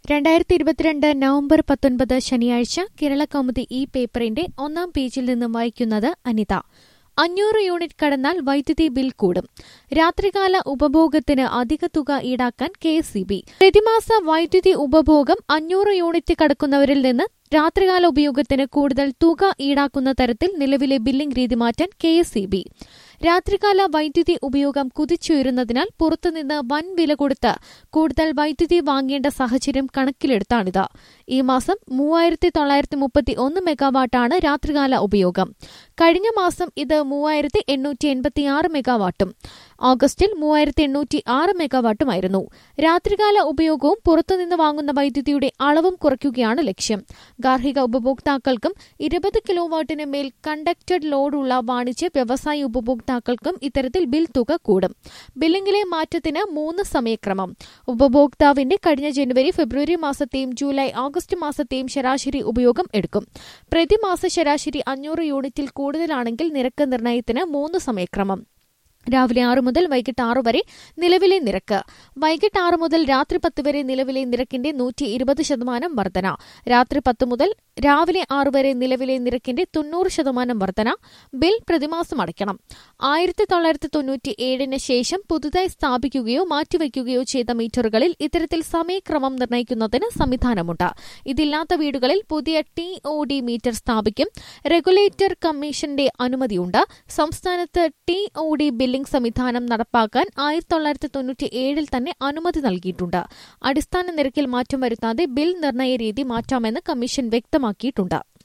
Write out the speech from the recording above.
രണ്ടായിരത്തി ഇരുപത്തിരണ്ട് നവംബർ പത്തൊൻപത് ശനിയാഴ്ച കേരള കൗമുദി ഈ പേപ്പറിന്റെ ഒന്നാം പേജിൽ നിന്നും വായിക്കുന്നത് അനിത അഞ്ഞൂറ് യൂണിറ്റ് കടന്നാൽ വൈദ്യുതി ബിൽ കൂടും രാത്രികാല ഉപഭോഗത്തിന് അധിക തുക ഈടാക്കാൻ കെ പ്രതിമാസ വൈദ്യുതി ഉപഭോഗം അഞ്ഞൂറ് യൂണിറ്റ് കടക്കുന്നവരിൽ നിന്ന് രാത്രികാല ഉപയോഗത്തിന് കൂടുതൽ തുക ഈടാക്കുന്ന തരത്തിൽ നിലവിലെ ബില്ലിംഗ് രീതി മാറ്റാൻ കെ രാത്രികാല വൈദ്യുതി ഉപയോഗം കുതിച്ചുയരുന്നതിനാൽ പുറത്തുനിന്ന് വൻ വില കൊടുത്ത് കൂടുതൽ വൈദ്യുതി വാങ്ങേണ്ട സാഹചര്യം കണക്കിലെടുത്താണിത് ഈ മാസം മൂവായിരത്തി തൊള്ളായിരത്തി മുപ്പത്തി ഒന്ന് മെഗാവാട്ടാണ് രാത്രികാല ഉപയോഗം കഴിഞ്ഞ മാസം ഇത് മൂവായിരത്തി എണ്ണൂറ്റി എൺപത്തിയാറ് മെഗാവാട്ടും ഓഗസ്റ്റിൽ മൂവായിരത്തി എണ്ണൂറ്റി ആറ് മെഗാവാട്ടുമായിരുന്നു രാത്രികാല ഉപയോഗവും പുറത്തുനിന്ന് വാങ്ങുന്ന വൈദ്യുതിയുടെ അളവും കുറയ്ക്കുകയാണ് ലക്ഷ്യം ഗാർഹിക ഉപഭോക്താക്കൾക്കും ഇരുപത് കിലോവാട്ടിന് മേൽ കണ്ടക്റ്റഡ് ലോഡുള്ള വാണിജ്യ വ്യവസായ ഉപഭോക്താക്കൾക്കും ഇത്തരത്തിൽ ബിൽ തുക കൂടും ബില്ലിംഗിലെ മാറ്റത്തിന് മൂന്ന് സമയക്രമം ഉപഭോക്താവിന്റെ കഴിഞ്ഞ ജനുവരി ഫെബ്രുവരി മാസത്തെയും ജൂലൈ ഓഗസ്റ്റ് മാസത്തെയും ശരാശരി ഉപയോഗം എടുക്കും പ്രതിമാസ ശരാശരി അഞ്ഞൂറ് യൂണിറ്റിൽ കൂടുതലാണെങ്കിൽ നിരക്ക് നിർണ്ണയത്തിന് മൂന്ന് സമയക്രമം രാവിലെ ആറ് മുതൽ വൈകിട്ട് ആറ് വരെ നിലവിലെ നിരക്ക് വൈകിട്ട് ആറ് മുതൽ രാത്രി പത്ത് വരെ നിലവിലെ നിരക്കിന്റെ നൂറ്റി ഇരുപത് ശതമാനം വർധന രാത്രി പത്ത് മുതൽ രാവിലെ ആറ് വരെ നിലവിലെ നിരക്കിന്റെ തൊണ്ണൂറ് ശതമാനം വർധന ബിൽ പ്രതിമാസം അടയ്ക്കണം ആയിരത്തി തൊള്ളായിരത്തി തൊണ്ണൂറ്റി ഏഴിന് ശേഷം പുതുതായി സ്ഥാപിക്കുകയോ മാറ്റിവെക്കുകയോ ചെയ്ത മീറ്ററുകളിൽ ഇത്തരത്തിൽ സമയക്രമം നിർണ്ണയിക്കുന്നതിന് സംവിധാനമുണ്ട് ഇതില്ലാത്ത വീടുകളിൽ പുതിയ ടി ഒ ഡി മീറ്റർ സ്ഥാപിക്കും റെഗുലേറ്റർ കമ്മീഷന്റെ അനുമതിയുണ്ട് സംസ്ഥാനത്ത് ടി ഒ ഡി ബില്ലിംഗ് സംവിധാനം നടപ്പാക്കാൻ ആയിരത്തി തൊള്ളായിരത്തി തൊണ്ണൂറ്റി ഏഴിൽ തന്നെ അനുമതി നൽകിയിട്ടുണ്ട് അടിസ്ഥാന നിരക്കിൽ മാറ്റം വരുത്താതെ ബിൽ നിർണ്ണയ രീതി മാറ്റാമെന്ന് കമ്മീഷൻ വ്യക്തമാക്കിയിട്ടുണ്ട്